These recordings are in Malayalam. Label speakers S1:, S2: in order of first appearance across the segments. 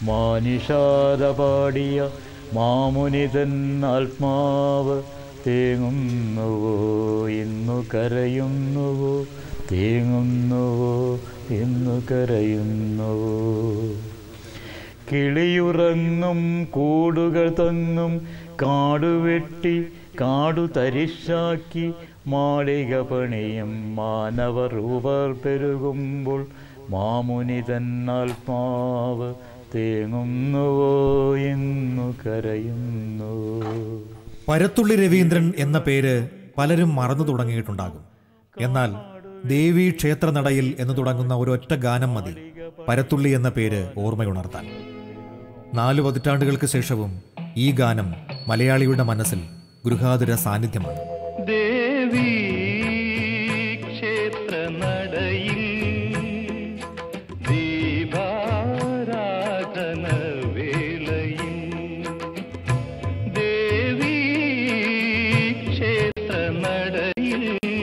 S1: മാനിഷാദ പാടിയ മാമുനിതൻ ആത്മാവ് തേങ്ങുന്നുവോ ഇന്നു കരയുന്നുവോ തേങ്ങുന്നുവോ ഇന്നു കരയുന്നുവോ കിളിയുറങ്ങും കൂടുകൾ തങ്ങും കാടുവെട്ടി കാടു തരിശാക്കി മാളിക പണിയും മാനവരൂപർ പെരുകുമ്പോൾ മാമുനി തന്നാത്മാവ് തേങ്ങുന്നുവോ എന്നു കരയുന്നുവോ
S2: പരത്തുള്ളി രവീന്ദ്രൻ എന്ന പേര് പലരും മറന്നു തുടങ്ങിയിട്ടുണ്ടാകും എന്നാൽ ദേവി ക്ഷേത്രനടയിൽ എന്ന് തുടങ്ങുന്ന ഒരൊറ്റ ഗാനം മതി പരത്തുള്ളി എന്ന പേര് ഓർമ്മയുണർത്താൻ നാലു പതിറ്റാണ്ടുകൾക്ക് ശേഷവും ഈ ഗാനം മലയാളിയുടെ മനസ്സിൽ ഗൃഹാതുര സാന്നിധ്യമാണ്
S3: ദേവി ക്ഷേത്ര നടയിൽ ദീപാരാധന വേളയിൽ ദേവി ക്ഷേത്ര നടയിൽ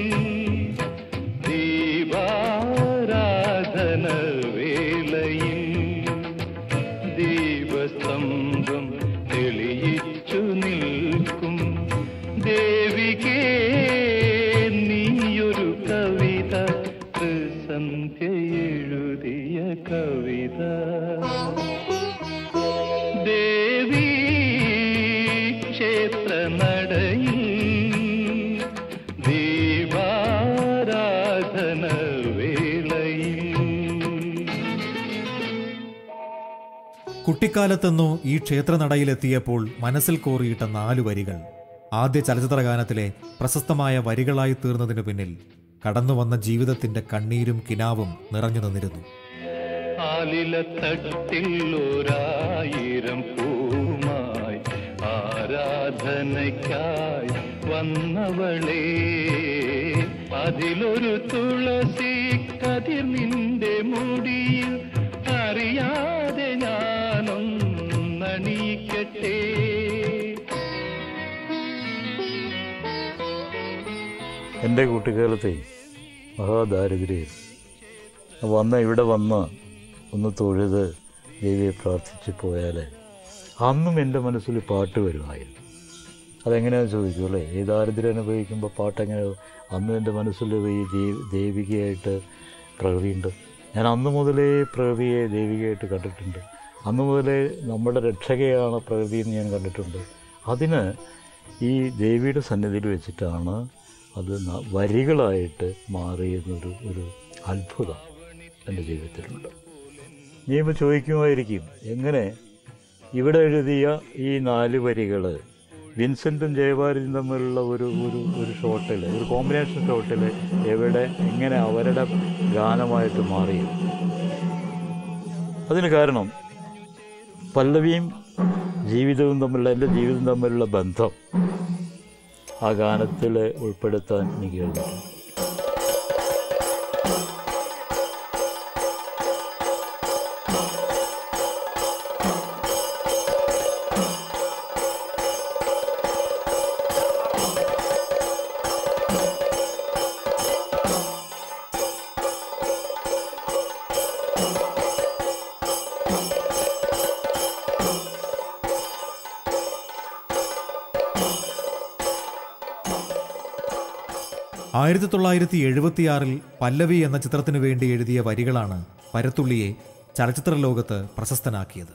S3: ദീപാരാധന വേളയിൽ ദീപസ്തംഭം തെളിയിച്ചു നിൽക്കും ദേവികേ നീയൊരു കവിത സന്ധ്യ എഴുതിയ കവിത ദേവി ക്ഷേത്ര നടയിൽ ദീപാരാധന വേളയിൽ
S2: കുട്ടിക്കാലത്തെന്നോ ഈ ക്ഷേത്രനടയിലെത്തിയപ്പോൾ മനസ്സിൽ കോറിയിട്ട നാലു വരികൾ ആദ്യ ചലച്ചിത്ര ഗാനത്തിലെ പ്രശസ്തമായ വരികളായി തീർന്നതിനു പിന്നിൽ കടന്നുവന്ന ജീവിതത്തിന്റെ കണ്ണീരും കിനാവും നിറഞ്ഞു നിന്നിരുന്നു
S3: ആലിലത്തട്ടിൽ ഒരായിരം പൂമായി ആരാധനയ്ക്കായി വന്നവളേ അതിലൊരു തുളസി കതിർ നിന്റെ മുടിയിൽ അറിയാതെ ഞാനൊന്നണീക്കട്ടെ
S1: എൻ്റെ കുട്ടിക്കാലത്തെ മഹാദാരിദ്ര്യം വന്ന ഇവിടെ വന്ന് ഒന്ന് തൊഴുത് ദേവിയെ പ്രാർത്ഥിച്ച് പോയാൽ അന്നും എൻ്റെ മനസ്സിൽ പാട്ട് വരുമായിരുന്നു അതെങ്ങനെയാണെന്ന് ചോദിക്കും അല്ലേ ഈ ദാരിദ്ര്യം അനുഭവിക്കുമ്പോൾ പാട്ട് എങ്ങനെ അന്ന് എൻ്റെ മനസ്സിൽ ഈ ദേവി ദേവികയായിട്ട് പ്രകൃതിയുണ്ട് ഞാൻ അന്ന് മുതലേ പ്രകൃതിയെ ദേവികയായിട്ട് കണ്ടിട്ടുണ്ട് അന്ന് മുതലേ നമ്മുടെ രക്ഷകയാണ് പ്രകൃതി എന്ന് ഞാൻ കണ്ടിട്ടുണ്ട് അതിന് ഈ ദേവിയുടെ സന്നിധിയിൽ വെച്ചിട്ടാണ് അത് ന- വരികളായിട്ട് മാറിയെന്നൊരു ഒരു അത്ഭുതം എൻ്റെ ജീവിതത്തിലുണ്ട് നീ ഇപ്പോൾ ചോദിക്കുമായിരിക്കും എങ്ങനെ ഇവിടെ എഴുതിയ ഈ നാല് വരികൾ വിൻസെൻറ്റും ജയഭാരതിയും തമ്മിലുള്ള ഒരു ഒരു ഒരു ഷോട്ടിൽ ഒരു കോമ്പിനേഷൻ ഷോട്ടിൽ എവിടെ എങ്ങനെ അവരുടെ ഗാനമായിട്ട് മാറി അതിന് കാരണം പല്ലവിയും ജീവിതവും തമ്മിലുള്ള എൻ്റെ ജീവിതം തമ്മിലുള്ള ബന്ധം ആ ഗാനത്തിൽ ഉൾപ്പെടുത്താൻ എനിക്ക് കഴിഞ്ഞിട്ടുണ്ട്
S2: ആയിരത്തി തൊള്ളായിരത്തി എഴുപത്തിയാറിൽ പല്ലവി എന്ന ചിത്രത്തിനു വേണ്ടി എഴുതിയ വരികളാണ് പരത്തുള്ളിയെ ചലച്ചിത്ര ലോകത്ത് പ്രശസ്തനാക്കിയത്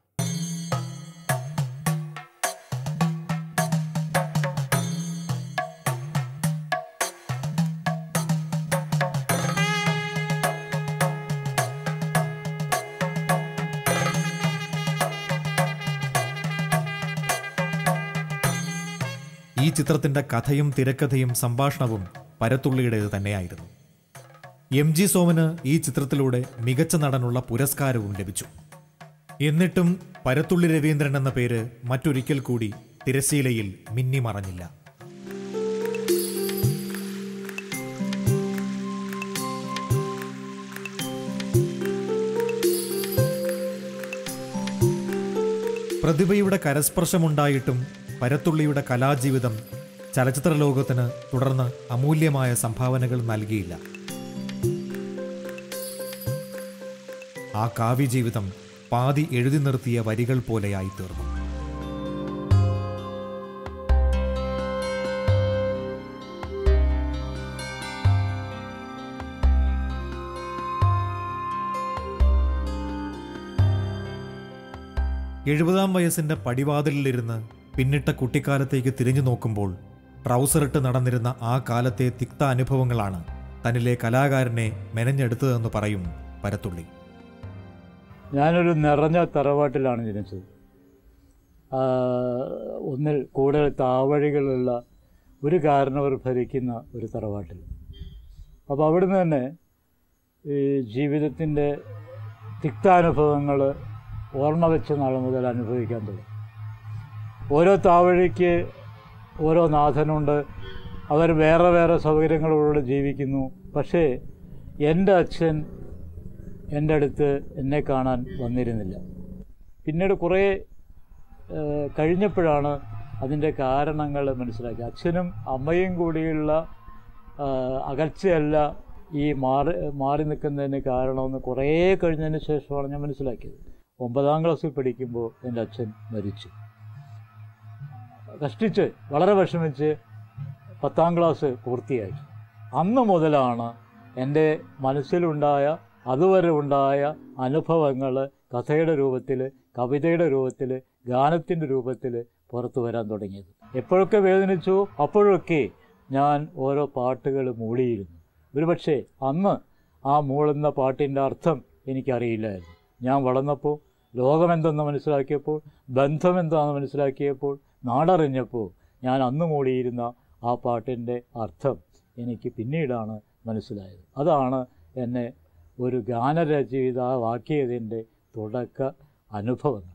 S2: ഈ ചിത്രത്തിന്റെ കഥയും തിരക്കഥയും സംഭാഷണവും പരത്തുള്ളിയുടേത് തന്നെയായിരുന്നു എം ജി സോമന് ഈ ചിത്രത്തിലൂടെ മികച്ച നടനുള്ള പുരസ്കാരവും ലഭിച്ചു എന്നിട്ടും പരത്തുള്ളി രവീന്ദ്രൻ എന്ന പേര് മറ്റൊരിക്കൽ കൂടി തിരശീലയിൽ മിന്നിമറഞ്ഞില്ല പ്രതിഭയുടെ കരസ്പർശമുണ്ടായിട്ടും പരത്തുള്ളിയുടെ കലാജീവിതം ചലച്ചിത്ര ലോകത്തിന് തുടർന്ന് അമൂല്യമായ സംഭാവനകൾ നൽകിയില്ല ആ കാവ്യജീവിതം പാതി എഴുതി നിർത്തിയ വരികൾ പോലെയായി തീർന്നു എഴുപതാം വയസ്സിന്റെ പടിവാതിലിലിരുന്ന് പിന്നിട്ട കുട്ടിക്കാലത്തേക്ക് തിരിഞ്ഞു നോക്കുമ്പോൾ ട്രൗസറിട്ട് നടന്നിരുന്ന ആ കാലത്തെ തിക്ത അനുഭവങ്ങളാണ് തന്നിലെ കലാകാരനെ മെനഞ്ഞെടുത്തതെന്ന് പറയും പരത്തുള്ളി
S1: ഞാനൊരു നിറഞ്ഞ തറവാട്ടിലാണ് ജനിച്ചത് ആ, ഒന്നിൽ കൂടുതൽ താവഴികളുള്ള ഒരു കാരണവർ ഭരിക്കുന്ന ഒരു തറവാട്ടിൽ അപ്പോൾ അവിടുന്ന് തന്നെ ഈ ജീവിതത്തിൻ്റെ തിക്താനുഭവങ്ങൾ ഓർമ്മ വെച്ച നാൾ മുതൽ അനുഭവിക്കാൻ തുടങ്ങി ഓരോ താവഴിക്ക് ഓരോ നാഥനുണ്ട് അവർ വേറെ വേറെ സൗകര്യങ്ങളോട് ജീവിക്കുന്നു പക്ഷേ എൻ്റെ അച്ഛൻ എൻ്റെ അടുത്ത് എന്നെ കാണാൻ വന്നിരുന്നില്ല പിന്നീട് കുറേ ഏഹ്, കഴിഞ്ഞപ്പോഴാണ് അതിൻ്റെ കാരണങ്ങൾ മനസ്സിലാക്കി അച്ഛനും അമ്മയും കൂടിയുള്ള ആഹ്, അകൽച്ചയല്ല ഈ മാറി മാറി നിൽക്കുന്നതിന് കാരണമെന്ന് കുറേ കഴിഞ്ഞതിന് ശേഷമാണ് ഞാൻ മനസ്സിലാക്കിയത് ഒമ്പതാം ക്ലാസ്സിൽ പഠിക്കുമ്പോൾ എൻ്റെ അച്ഛൻ മരിച്ചു കഷ്ടിച്ച് വളരെ വിഷമിച്ച് പത്താം ക്ലാസ് പൂർത്തിയാക്കി അന്ന് മുതലാണ് എൻ്റെ മനസ്സിലുണ്ടായ അതുവരെ ഉണ്ടായ അനുഭവങ്ങൾ കഥയുടെ രൂപത്തിൽ കവിതയുടെ രൂപത്തിൽ ഗാനത്തിൻ്റെ രൂപത്തിൽ പുറത്തു വരാൻ തുടങ്ങിയത് എപ്പോഴൊക്കെ വേദനിച്ചു അപ്പോഴൊക്കെ ഞാൻ ഓരോ പാട്ടുകൾ മൂളിയിരുന്നു ഒരുപക്ഷെ അന്ന് ആ മൂളുന്ന പാട്ടിൻ്റെ അർത്ഥം എനിക്കറിയില്ലായിരുന്നു ഞാൻ വളർന്നപ്പോൾ ലോകമെന്തെന്ന് മനസ്സിലാക്കിയപ്പോൾ ബന്ധമെന്താണെന്ന് മനസ്സിലാക്കിയപ്പോൾ നാടറിഞ്ഞപ്പോൾ ഞാൻ അന്ന് മൂളിയിരുന്ന ആ പാട്ടിൻ്റെ അർത്ഥം എനിക്ക് പിന്നീടാണ് മനസ്സിലായത് അതാണ് എന്നെ ഒരു ഗാനരചയിതാവാക്കിയതിൻ്റെ തുടക്ക അനുഭവങ്ങൾ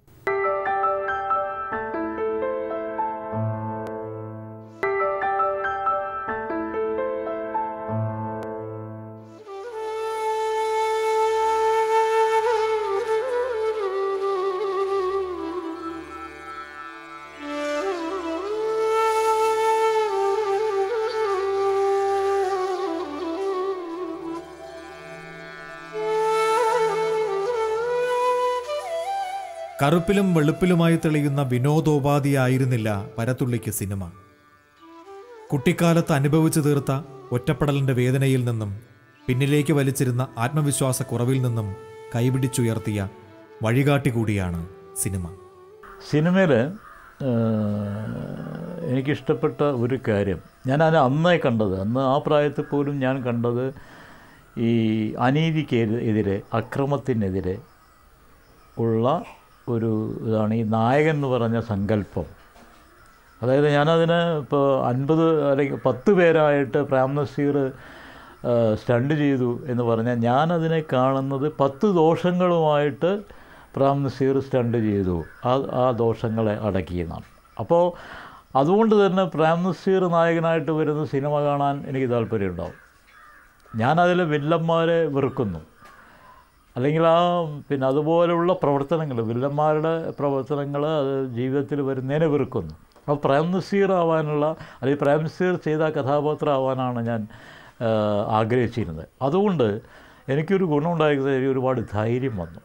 S2: കറുപ്പിലും വെളുപ്പിലുമായി തെളിയുന്ന വിനോദോപാധിയായിരുന്നില്ല പരത്തുള്ളിക്ക് സിനിമ കുട്ടിക്കാലത്ത് അനുഭവിച്ചു തീർത്ത ഒറ്റപ്പെടലിന്റെ വേദനയിൽ നിന്നും പിന്നിലേക്ക് വലിച്ചിരുന്ന ആത്മവിശ്വാസക്കുറവിൽ നിന്നും കൈപിടിച്ചുയർത്തിയ വഴികാട്ടി കൂടിയാണ് സിനിമ
S1: സിനിമയിൽ എനിക്കിഷ്ടപ്പെട്ട ഒരു കാര്യം ഞാൻ അത് അന്നേ കണ്ടത് അന്ന് ആ പ്രായത്തിൽ പോലും ഞാൻ കണ്ടത് ഈ അനീതിക്ക് എതിരെ അക്രമത്തിനെതിരെ ഉള്ള ഒരു ഇതാണ് ഈ നായകൻ എന്ന് പറഞ്ഞ സങ്കല്പം അതായത് ഞാനതിന് ഇപ്പോൾ അൻപത് അല്ലെങ്കിൽ പത്ത് പേരായിട്ട് പ്രേം നസീർ സ്റ്റണ്ട് ചെയ്തു എന്ന് പറഞ്ഞാൽ ഞാനതിനെ കാണുന്നത് പത്ത് ദോഷങ്ങളുമായിട്ട് പ്രേം നസീർ സ്റ്റണ്ട് ചെയ്തു ആ ആ ദോഷങ്ങളെ അടക്കിയെന്നാണ് അപ്പോൾ അതുകൊണ്ട് തന്നെ പ്രേം നസീർ നായകനായിട്ട് വരുന്ന സിനിമ കാണാൻ എനിക്ക് താല്പര്യമുണ്ടാവും ഞാനതിൽ വില്ലന്മാരെ വെറുക്കുന്നു അല്ലെങ്കിൽ ആ പിന്നെ അതുപോലെയുള്ള പ്രവർത്തനങ്ങൾ വില്ലന്മാരുടെ പ്രവർത്തനങ്ങൾ അത് ജീവിതത്തിൽ വരുന്നതിനെ വെറുക്കുന്നു അപ്പോൾ പ്രേം നസീർ ആവാനുള്ള അല്ലെങ്കിൽ പ്രേം നസീർ ചെയ്ത കഥാപാത്രം ആവാനാണ് ഞാൻ ആ, ആഗ്രഹിച്ചിരുന്നത് അതുകൊണ്ട് എനിക്കൊരു ഗുണമുണ്ടായത് എനിക്ക് ഒരുപാട് ധൈര്യം വന്നു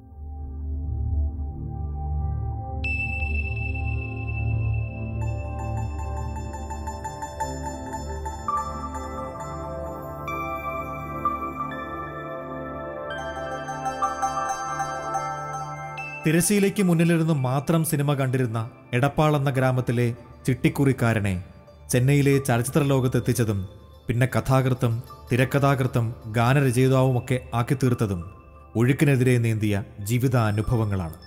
S2: തിരശീലയ്ക്ക് മുന്നിലിരുന്ന് മാത്രം സിനിമ കണ്ടിരുന്ന എടപ്പാൾ എന്ന ഗ്രാമത്തിലെ ചിട്ടിക്കുറിക്കാരനെ ചെന്നൈയിലെ ചലച്ചിത്ര ലോകത്തെത്തിച്ചതും പിന്നെ കഥാകൃത്തും തിരക്കഥാകൃത്തും ഗാനരചയിതാവുമൊക്കെ ആക്കി തീർത്തതും ഒഴുക്കിനെതിരെ നീന്തിയ ജീവിതാനുഭവങ്ങളാണ്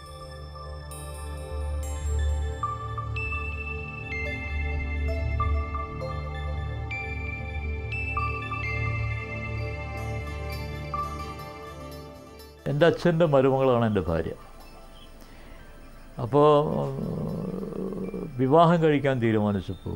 S1: എൻ്റെ അച്ഛൻ്റെ മരുമകളാണ് എൻ്റെ ഭാര്യ അപ്പോൾ വിവാഹം കഴിക്കാൻ തീരുമാനിച്ചപ്പോൾ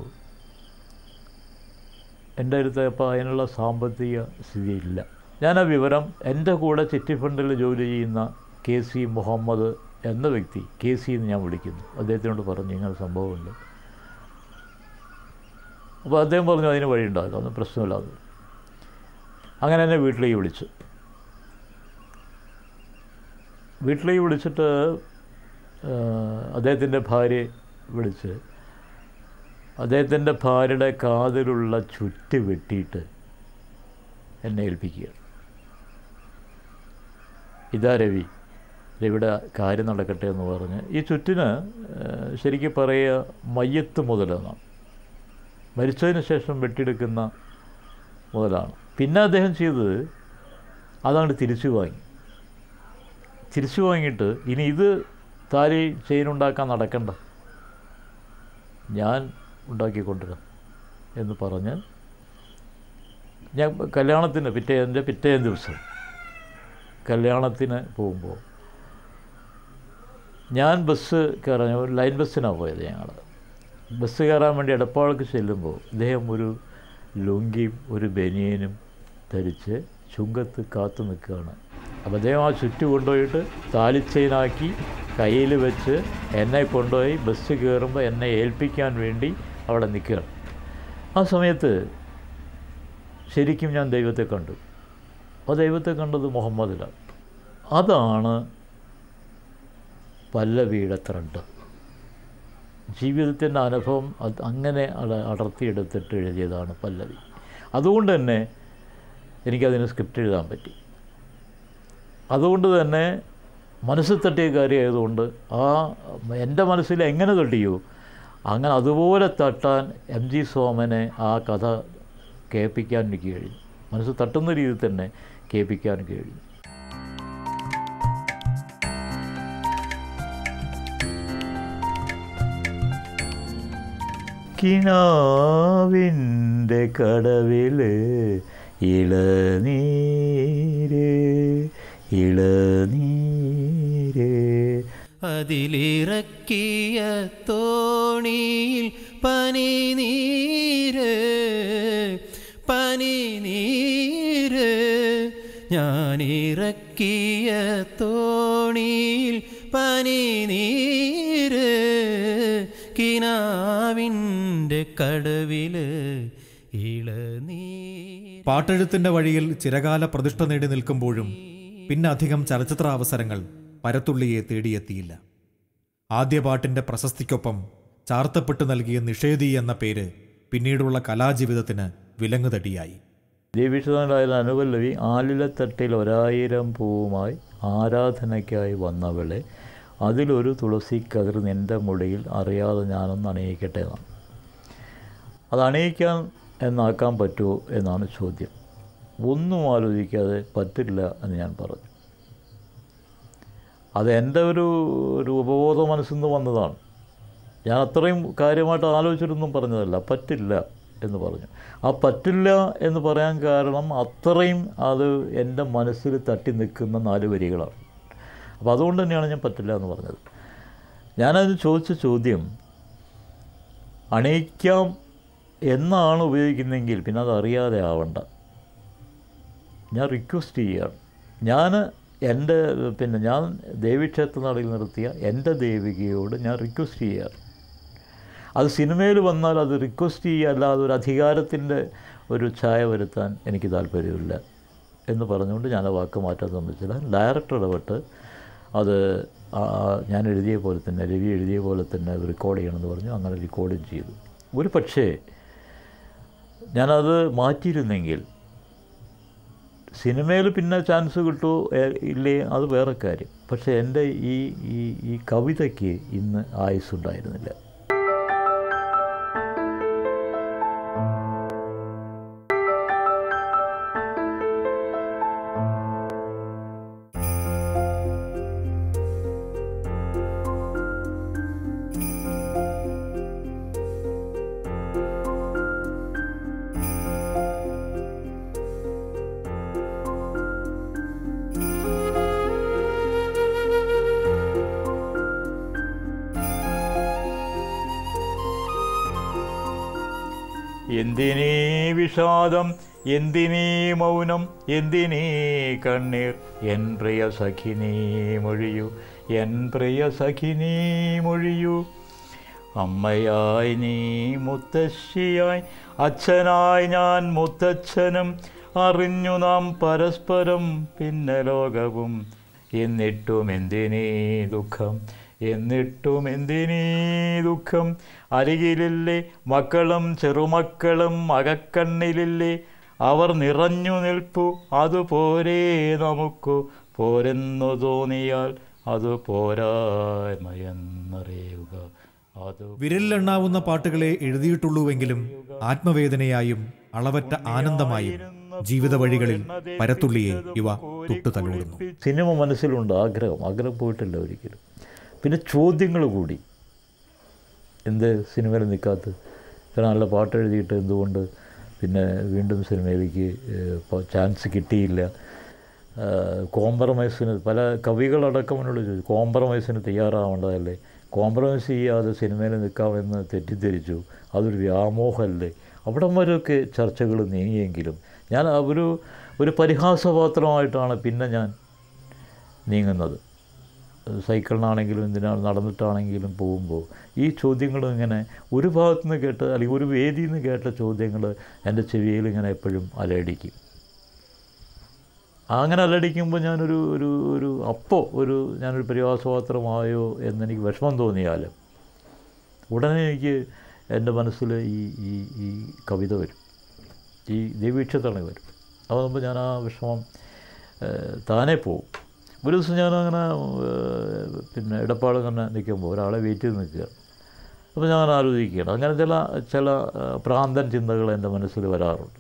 S1: എൻ്റെ അടുത്ത് അപ്പോൾ അതിനുള്ള സാമ്പത്തിക സ്ഥിതിയില്ല ഞാൻ ആ വിവരം എൻ്റെ കൂടെ ചിറ്റി ഫണ്ടിൽ ജോലി ചെയ്യുന്ന കെ സി മുഹമ്മദ് എന്ന വ്യക്തി കെ സി എന്ന് ഞാൻ വിളിക്കുന്നു അദ്ദേഹത്തിനോട് പറഞ്ഞു ഇങ്ങനെ സംഭവമുണ്ട് അപ്പോൾ അദ്ദേഹം പറഞ്ഞു അതിന് വഴിയുണ്ടാകും ഒന്നും പ്രശ്നമില്ലാതെ അങ്ങനെ എന്നെ വീട്ടിലേക്ക് വിളിച്ചു വീട്ടിലേക്ക് വിളിച്ചിട്ട് അദ്ദേഹത്തിൻ്റെ ഭാര്യ വിളിച്ച് അദ്ദേഹത്തിൻ്റെ ഭാര്യയുടെ കാതിലുള്ള ചുറ്റ് വെട്ടിയിട്ട് എന്നെ ഏൽപ്പിക്കുക ഇതാ രവി രവിയുടെ കാര്യം നടക്കട്ടെ എന്ന് പറഞ്ഞ് ഈ ചുറ്റിന് ഏഹ്, ശരിക്കും പറയുക മയ്യത്ത് മുതലെന്നാണ് മരിച്ചതിന് ശേഷം വെട്ടിയെടുക്കുന്ന മുതലാണ് പിന്നെ അദ്ദേഹം ചെയ്തത് അതങ്ങോട്ട് തിരിച്ചു വാങ്ങി തിരിച്ചു വാങ്ങിയിട്ട് ഇനി ഇത് താലി ചെയിൻ ഉണ്ടാക്കാൻ നടക്കണ്ട ഞാൻ ഉണ്ടാക്കിക്കൊണ്ടുവരാം എന്ന് പറഞ്ഞ് ഞാൻ കല്യാണത്തിന് പിറ്റേ എൻ്റെ പിറ്റേ ദിവസം കല്യാണത്തിന് പോകുമ്പോൾ ഞാൻ ബസ് കയറാൻ ഒരു ലൈൻ ബസ്സിനാണ് പോയത് ഞങ്ങൾ ബസ് കയറാൻ വേണ്ടി എടപ്പാൾക്ക് ചെല്ലുമ്പോൾ ഇദ്ദേഹം ഒരു ലുങ്കിയും ഒരു ബനിയനും ധരിച്ച് ചുങ്കത്ത് കാത്തു നിൽക്കുകയാണ് അപ്പോൾ അദ്ദേഹം ആ ചുറ്റു കൊണ്ടുപോയിട്ട് താലിച്ചെയിനാക്കി കയ്യിൽ വെച്ച് എന്നെ കൊണ്ടുപോയി ബസ് കയറുമ്പോൾ എന്നെ ഏൽപ്പിക്കാൻ വേണ്ടി അവിടെ നിൽക്കുകയാണ് ആ സമയത്ത് ശരിക്കും ഞാൻ ദൈവത്തെ കണ്ടു ആ ദൈവത്തെ കണ്ടത് മുഹമ്മദിലാണ് അതാണ് പല്ലവിയുടെ ത്രണ്ട് ജീവിതത്തിൻ്റെ അനുഭവം അത് അങ്ങനെ അട- അടർത്തിയെടുത്തിട്ട് എഴുതിയതാണ് പല്ലവി അതുകൊണ്ട് തന്നെ എനിക്കതിന് സ്ക്രിപ്റ്റ് എഴുതാൻ പറ്റി അതുകൊണ്ട് തന്നെ മനസ്സിൽ തട്ടിയ കാര്യമായതുകൊണ്ട് ആ എൻ്റെ മനസ്സിൽ എങ്ങനെ തട്ടിയോ അങ്ങനെ അതുപോലെ തട്ടാൻ എം ജി സോമനെ ആ കഥ കേൾപ്പിക്കാൻ എനിക്ക് കഴിഞ്ഞു മനസ്സ് തട്ടുന്ന രീതിയിൽ തന്നെ കേൾപ്പിക്കാൻ കഴിഞ്ഞു കിനാവിൻ്റെ കടവില് ഇളനീര് ഇളനീര്
S4: അതിലിറക്കിയ തോണിയിൽ പനിനീര് പനിനീര് ഞാനിറക്കിയ തോണിയിൽ പനിനീര് കിനാവിൻ്റെ കടവില് ഇളനീർ
S2: പാട്ടെഴുത്തിന്റെ വഴിയിൽ ചിരകാല പ്രതിഷ്ഠ നേടി നിൽക്കുമ്പോഴും പിന്നെ അധികം ചലച്ചിത്ര അവസരങ്ങൾ പരത്തുള്ളിയെ തേടിയെത്തിയില്ല ആദ്യ പാട്ടിന്റെ പ്രശസ്തിക്കൊപ്പം ചാർത്തപ്പെട്ടു നൽകിയ നിഷേധി എന്ന പേര് പിന്നീടുള്ള കലാജീവിതത്തിന് വിലങ്ങുതടിയായി
S1: ദേവീഷനായ അനുപല്ലവി ആലിലത്തട്ടിൽ ഒരായിരം പൂവുമായി ആരാധനയ്ക്കായി വന്നവളെ അതിലൊരു തുളസി കതിർ നിൻ്റെ മുടിയിൽ അറിയാതെ ഞാനൊന്ന് അണിയിക്കട്ടെ എന്നാണ് അത് അണിയിക്കാൻ എന്നാക്കാൻ പറ്റുമോ എന്നാണ് ചോദ്യം ഒന്നും ആലോചിക്കാതെ പറ്റില്ല എന്ന് ഞാൻ പറഞ്ഞു അത് എൻ്റെ ഒരു ഒരു ഉപബോധ മനസ്സിൽ നിന്ന് വന്നതാണ് ഞാൻ അത്രയും കാര്യമായിട്ട് ആലോചിച്ചിട്ടൊന്നും പറഞ്ഞതല്ല പറ്റില്ല എന്ന് പറഞ്ഞു ആ പറ്റില്ല എന്ന് പറയാൻ കാരണം അത്രയും അത് എൻ്റെ മനസ്സിൽ തട്ടി നിൽക്കുന്ന നാല് വരികളാണ് അപ്പോൾ അതുകൊണ്ട് തന്നെയാണ് ഞാൻ പറ്റില്ല എന്ന് പറഞ്ഞത് ഞാനത് ചോദിച്ച ചോദ്യം അണിയിക്കാം എന്നാണ് ഉപയോഗിക്കുന്നതെങ്കിൽ പിന്നെ അത് അറിയാതെ ആവണ്ട ഞാൻ റിക്വസ്റ്റ് ചെയ്യുകയാണ് ഞാൻ എൻ്റെ പിന്നെ ഞാൻ ദേവീക്ഷേത്ര നടയിൽ നിർത്തിയ എൻ്റെ ദേവികയോട് ഞാൻ റിക്വസ്റ്റ് ചെയ്യുകയാണ് അത് സിനിമയിൽ വന്നാൽ അത് റിക്വസ്റ്റ് ചെയ്യുക അല്ലാതെ ഒരു അധികാരത്തിൻ്റെ ഒരു ഛായ വരുത്താൻ എനിക്ക് താല്പര്യമില്ല എന്ന് പറഞ്ഞുകൊണ്ട് ഞാൻ ആ വാക്ക് മാറ്റാൻ സമ്മതിച്ചില്ല ഡയറക്ടർ ഇടപെട്ട് അത് ആ- ആ ഞാൻ എഴുതിയ പോലെ തന്നെ രവി എഴുതിയ പോലെ തന്നെ അത് റെക്കോർഡ് ചെയ്യണമെന്ന് പറഞ്ഞു അങ്ങനെ റെക്കോർഡും ചെയ്തു ഒരു പക്ഷേ ഞാനത് മാറ്റിയിരുന്നെങ്കിൽ സിനിമയിൽ പിന്നെ ചാൻസ് കിട്ടുമോ ഏ- ഇല്ലേ അത് വേറെ കാര്യം പക്ഷേ എൻ്റെ ഈ ഈ ഈ കവിതയ്ക്ക് ഇന്ന് ആയുസ്സുണ്ടായിരുന്നില്ല എന്തിനീ വിഷാദം എന്തിനീ മൗനം എന്തിനീ കണ്ണീർ എൻ പ്രിയ സഖിനീ മൊഴിയൂ എൻ പ്രിയ സഖിനീ മൊഴിയൂ അമ്മയായി നീ മുത്തശ്ശിയായി അച്ഛനായി ഞാൻ മുത്തച്ഛനും അറിഞ്ഞു നാം പരസ്പരം പിന്നെ ലോകവും എന്നിട്ടും എന്തിനീ ദുഃഖം എന്നിട്ടും എന്തിനീ ദുഃഖം അരികിലില്ലേ മക്കളും ചെറുമക്കളും അകക്കണ്ണിലില്ലേ അവർ നിറഞ്ഞു നിൽപ്പു അതുപോരേ നമുക്കു പോരെന്നു തോന്നിയാൽ അത് പോരായ്മയെന്നറിയുക അത്
S2: വിരലിലെണ്ണാവുന്ന പാട്ടുകളെ എഴുതിയിട്ടുള്ളൂവെങ്കിലും ആത്മവേദനയായും അളവറ്റ ആനന്ദമായും ജീവിത വഴികളിൽ പരത്തുള്ളിയെ ഇവ തൊട്ടു തലോടുന്നു
S1: സിനിമ മനസ്സിലുണ്ട് ആഗ്രഹം ആഗ്രഹം പോയിട്ടില്ല ഒരിക്കലും പിന്നെ ചോദ്യങ്ങൾ കൂടി എന്ത് സിനിമയിൽ നിൽക്കാത്ത ഇത്ര നല്ല പാട്ട് എഴുതിയിട്ട് എന്തുകൊണ്ട് പിന്നെ വീണ്ടും സിനിമയിലേക്ക് ചാൻസ് കിട്ടിയില്ല കോംപ്രമൈസിന് പല കവികളടക്കം എന്നോട് ചോദിച്ചു കോംപ്രമൈസിന് തയ്യാറാവേണ്ടതല്ലേ കോംപ്രമൈസ് ചെയ്യാതെ സിനിമയിൽ നിൽക്കാമെന്ന് തെറ്റിദ്ധരിച്ചു അതൊരു വ്യാമോഹമല്ലേ അവിടം വരെയൊക്കെ ചർച്ചകൾ നീങ്ങിയെങ്കിലും ഞാൻ ആ ഒരു ഒരു പരിഹാസപാത്രമായിട്ടാണ് പിന്നെ ഞാൻ നീങ്ങുന്നത് സൈക്കിളിനാണെങ്കിലും എന്തിനാണ് നടന്നിട്ടാണെങ്കിലും പോകുമ്പോൾ ഈ ചോദ്യങ്ങൾ ഇങ്ങനെ ഒരു ഭാഗത്തു നിന്ന് കേട്ട് അല്ലെങ്കിൽ ഒരു വേദിയിൽ നിന്ന് കേട്ട ചോദ്യങ്ങൾ എൻ്റെ ചെവിയിൽ ഇങ്ങനെ എപ്പോഴും അലയടിക്കും അങ്ങനെ അലടിക്കുമ്പോൾ ഞാനൊരു ഒരു ഒരു അപ്പോൾ ഒരു ഞാനൊരു പരിഹാസപാത്രമായോ എന്നെനിക്ക് വിഷമം തോന്നിയാലും ഉടനെ എനിക്ക് എൻ്റെ മനസ്സിൽ ഈ ഈ ഈ കവിത വരും ഈ ദേവീക്ഷത്തണ വരും അതാകുമ്പോൾ ഞാൻ ആ വിഷമം ഏഹ്, താനേ പോകും ഒരു ദിവസം ഞാനങ്ങനെ ഏഹ്, പിന്നെ ഇടപ്പാട് തന്നെ നിൽക്കുമ്പോൾ ഒരാളെ വെയിറ്റ് ചെയ്ത് നിൽക്കുക അപ്പോൾ ഞാൻ ആലോചിക്കുകയാണ് അങ്ങനെ ചില ചില ഏഹ്, പ്രാന്തൻ ചിന്തകൾ എൻ്റെ മനസ്സിൽ വരാറുണ്ട്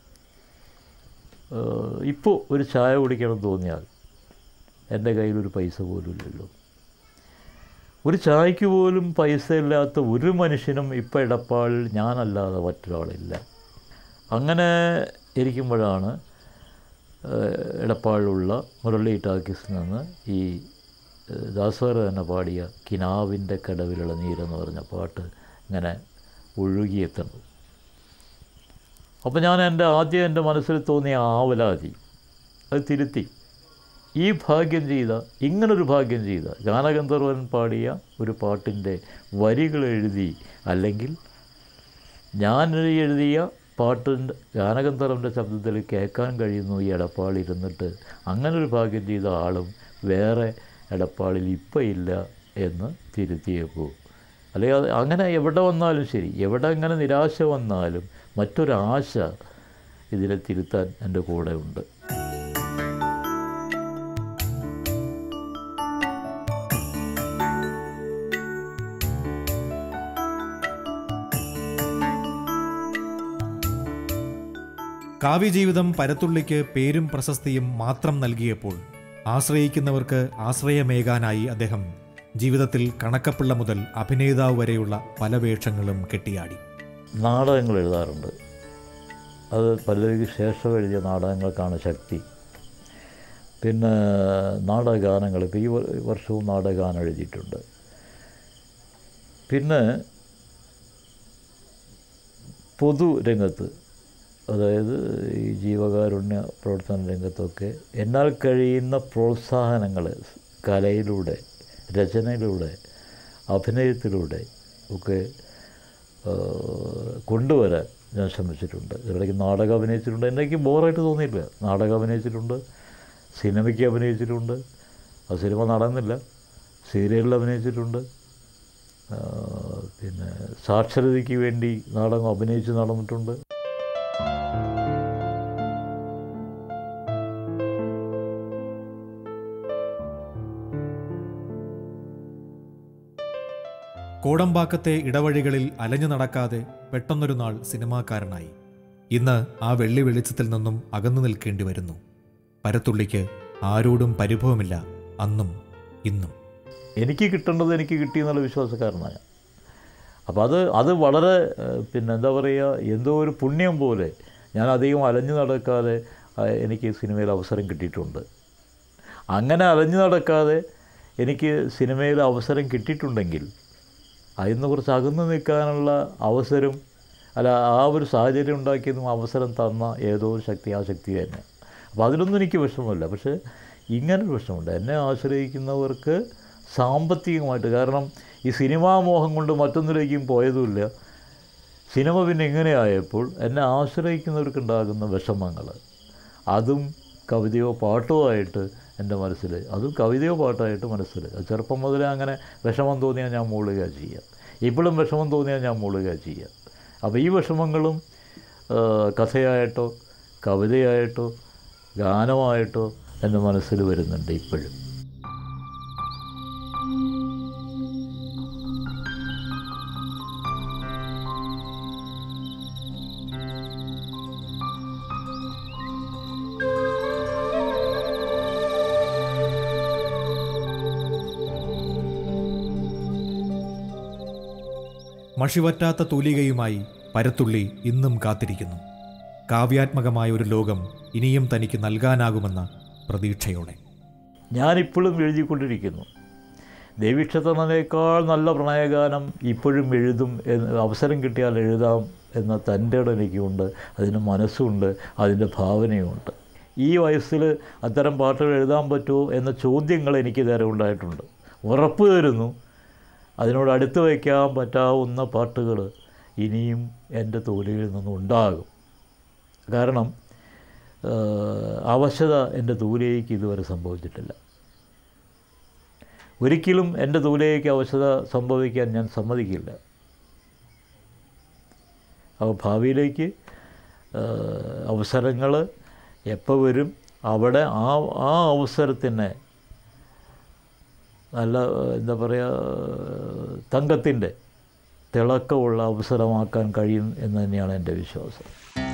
S1: ഇപ്പോൾ ഒരു ചായ കുടിക്കണം തോന്നിയാൽ എൻ്റെ കയ്യിലൊരു പൈസ പോലും ഇല്ലല്ലോ ഒരു ചായക്ക് പോലും പൈസ ഇല്ലാത്ത ഒരു മനുഷ്യനും ഇപ്പോൾ ഇടപ്പാളിൽ ഞാനല്ലാതെ മറ്റൊരാളില്ല അങ്ങനെ ഇരിക്കുമ്പോഴാണ് ഏഹ്, ഇടപ്പാളിലുള്ള മുരളി ടാക്കീസിൽ നിന്ന് ഈ ഏഹ്, ദാസേർ തന്നെ പാടിയ കിനാവിൻ്റെ കടവിലുള്ള നീരെന്ന് പറഞ്ഞ പാട്ട് ഇങ്ങനെ ഒഴുകിയെത്തുന്നത് അപ്പോൾ ഞാൻ എൻ്റെ ആദ്യം എൻ്റെ മനസ്സിൽ തോന്നിയ ആവലാതി അത് തിരുത്തി ഈ ഭാഗ്യം ചെയ്ത ഇങ്ങനൊരു ഭാഗ്യം ചെയ്ത ഗാനഗന്ധർവൻ പാടിയ ഒരു പാട്ടിൻ്റെ വരികൾ എഴുതി അല്ലെങ്കിൽ ഞാൻ എഴുതിയ പാട്ടിൻ്റെ ഗാനഗന്ധർവൻ്റെ ശബ്ദത്തിൽ കേൾക്കാൻ കഴിയുന്നു ഈ എടപ്പാളിൽ ഇരുന്നിട്ട് അങ്ങനൊരു ഭാഗ്യം ചെയ്ത ആളും വേറെ എടപ്പാളിൽ ഇപ്പം ഇല്ല എന്ന് തിരുത്തിയപ്പോൾ അല്ലെങ്കിൽ അത് അങ്ങനെ എവിടെ വന്നാലും ശരി എവിടെ അങ്ങനെ നിരാശ വന്നാലും മറ്റൊരാശ ഇതിനെ തിരുത്താൻ എൻ്റെ കൂടെ ഉണ്ട്
S2: കാവ്യജീവിതം പരത്തുള്ളിക്ക് പേരും പ്രശസ്തിയും മാത്രം നൽകിയപ്പോൾ ആശ്രയിക്കുന്നവർക്ക് ആശ്രയമേകാനായി അദ്ദേഹം ജീവിതത്തിൽ കണക്കപ്പിള്ള മുതൽ അഭിനേതാവ് വരെയുള്ള പല വേഷങ്ങളും കെട്ടിയാടി
S1: നാടകങ്ങൾ എഴുതാറുണ്ട് അത് പലർക്ക് ശേഷം എഴുതിയ നാടകങ്ങൾക്കാണ് ശക്തി പിന്നെ നാടകഗാനങ്ങൾ ഇപ്പോൾ ഈ വ- വർഷവും നാടകഗാനം എഴുതിയിട്ടുണ്ട് പിന്നെ പൊതുരംഗത്ത് അതായത് ഈ ജീവകാരുണ്യ പ്രവർത്തന രംഗത്തൊക്കെ എന്നാൽ കഴിയുന്ന പ്രോത്സാഹനങ്ങൾ കലയിലൂടെ രചനയിലൂടെ അഭിനയത്തിലൂടെ ഒക്കെ ആ, കൊണ്ടുവരാൻ ഞാൻ ശ്രമിച്ചിട്ടുണ്ട് ഇതിനിടയ്ക്ക് നാടകം അഭിനയിച്ചിട്ടുണ്ട് എനിക്ക് ബോറായിട്ട് തോന്നിയില്ല നാടകം അഭിനയിച്ചിട്ടുണ്ട് സിനിമയ്ക്ക് അഭിനയിച്ചിട്ടുണ്ട് ആ സിനിമ നടന്നില്ല സീരിയലിൽ അഭിനയിച്ചിട്ടുണ്ട് ആ, പിന്നെ സാക്ഷരതയ്ക്ക് വേണ്ടി നാടകം അഭിനയിച്ച് നടന്നിട്ടുണ്ട്
S2: കോടമ്പാക്കത്തെ ഇടവഴികളിൽ അലഞ്ഞു നടക്കാതെ പെട്ടെന്നൊരു നാൾ സിനിമാക്കാരനായി ഇന്ന് ആ വെള്ളി വെളിച്ചത്തിൽ നിന്നും അകന്നു നിൽക്കേണ്ടി വരുന്നു പരത്തുള്ളിക്ക് ആരോടും പരിഭവമില്ല അന്നും ഇന്നും
S1: എനിക്ക് കിട്ടേണ്ടത് എനിക്ക് കിട്ടി എന്നുള്ള വിശ്വാസക്കാരനായ അപ്പോൾ അത് അത് വളരെ ഏഹ്, പിന്നെ എന്താ പറയുക എന്തോ ഒരു പുണ്യം പോലെ ഞാൻ അധികം അലഞ്ഞു നടക്കാതെ ആ, എനിക്ക് സിനിമയിൽ അവസരം കിട്ടിയിട്ടുണ്ട് അങ്ങനെ അലഞ്ഞു നടക്കാതെ എനിക്ക് സിനിമയിൽ അവസരം കിട്ടിയിട്ടുണ്ടെങ്കിൽ അതിൽ കുറച്ച് അകന്നു നിൽക്കാനുള്ള അവസരം അല്ല ആ ഒരു സാഹചര്യം ഉണ്ടാക്കിയതും അവസരം തന്ന ഏതോ ഒരു ശക്തി ആ ശക്തി തന്നെ അപ്പോൾ അതിലൊന്നും എനിക്ക് വിഷമമില്ല പക്ഷേ ഇങ്ങനൊരു വിഷമമുണ്ട് എന്നെ ആശ്രയിക്കുന്നവർക്ക് സാമ്പത്തികമായിട്ട് കാരണം ഈ സിനിമാ മോഹം കൊണ്ട് മറ്റൊന്നിലേക്കും പോയതുമില്ല സിനിമ പിന്നെ ഇങ്ങനെയായപ്പോൾ എന്നെ ആശ്രയിക്കുന്നവർക്കുണ്ടാകുന്ന വിഷമങ്ങൾ അതും കവിതയോ പാട്ടോ ആയിട്ട് എൻ്റെ മനസ്സിൽ അതും കവിതയോ പാട്ടായിട്ട് മനസ്സിൽ ചെറുപ്പം മുതലേ അങ്ങനെ വിഷമം തോന്നിയാൽ ഞാൻ മൂളുക ചെയ്യുക ഇപ്പോഴും വിഷമം തോന്നിയാൽ ഞാൻ മൂളുക ചെയ്യുക അപ്പോൾ ഈ വിഷമങ്ങളും ആ, കഥയായിട്ടോ കവിതയായിട്ടോ ഗാനമായിട്ടോ എൻ്റെ മനസ്സിൽ വരുന്നുണ്ട് ഇപ്പോഴും
S2: മഷിവറ്റാത്ത തൂലികയുമായി പരത്തുള്ളി ഇന്നും കാത്തിരിക്കുന്നു കാവ്യാത്മകമായ ഒരു ലോകം ഇനിയും തനിക്ക് നൽകാനാകുമെന്ന പ്രതീക്ഷയോടെ
S1: ഞാനിപ്പോഴും എഴുതിക്കൊണ്ടിരിക്കുന്നു ദേവീക്ഷതനേക്കാൾ നല്ല പ്രണയഗാനം ഇപ്പോഴും എഴുതും എന്ന് അവസരം കിട്ടിയാൽ എഴുതാം എന്ന തൻ്റെ ഇടം എനിക്കുണ്ട് അതിന് മനസ്സുണ്ട് അതിൻ്റെ ഭാവനയുമുണ്ട് ഈ വയസ്സിൽ അത്തരം പാട്ടുകൾ എഴുതാൻ പറ്റുമോ എന്ന ചോദ്യങ്ങൾ എനിക്ക് നേരെ ഉണ്ടായിട്ടുണ്ട് ഉറപ്പ് തരുന്നു അതിനോട് അടുത്ത് വയ്ക്കാൻ പറ്റാവുന്ന പാട്ടുകൾ ഇനിയും എൻ്റെ തോലിയിൽ നിന്നും ഉണ്ടാകും കാരണം ആ, അവശത എൻ്റെ തൂലയ്ക്ക് ഇതുവരെ സംഭവിച്ചിട്ടില്ല ഒരിക്കലും എൻ്റെ തൂലയ്ക്ക് അവശത സംഭവിക്കാൻ ഞാൻ സമ്മതിക്കില്ല അപ്പോൾ ഭാവിയിലേക്ക് അവസരങ്ങൾ എപ്പോൾ വരും അവിടെ ആ ആ അവസരത്തിനെ നല്ല എന്താ പറയുക തങ്കത്തിൻ്റെ തിളക്കമുള്ള അവസരമാക്കാൻ കഴിയും എന്ന് തന്നെയാണ് എൻ്റെ വിശ്വാസം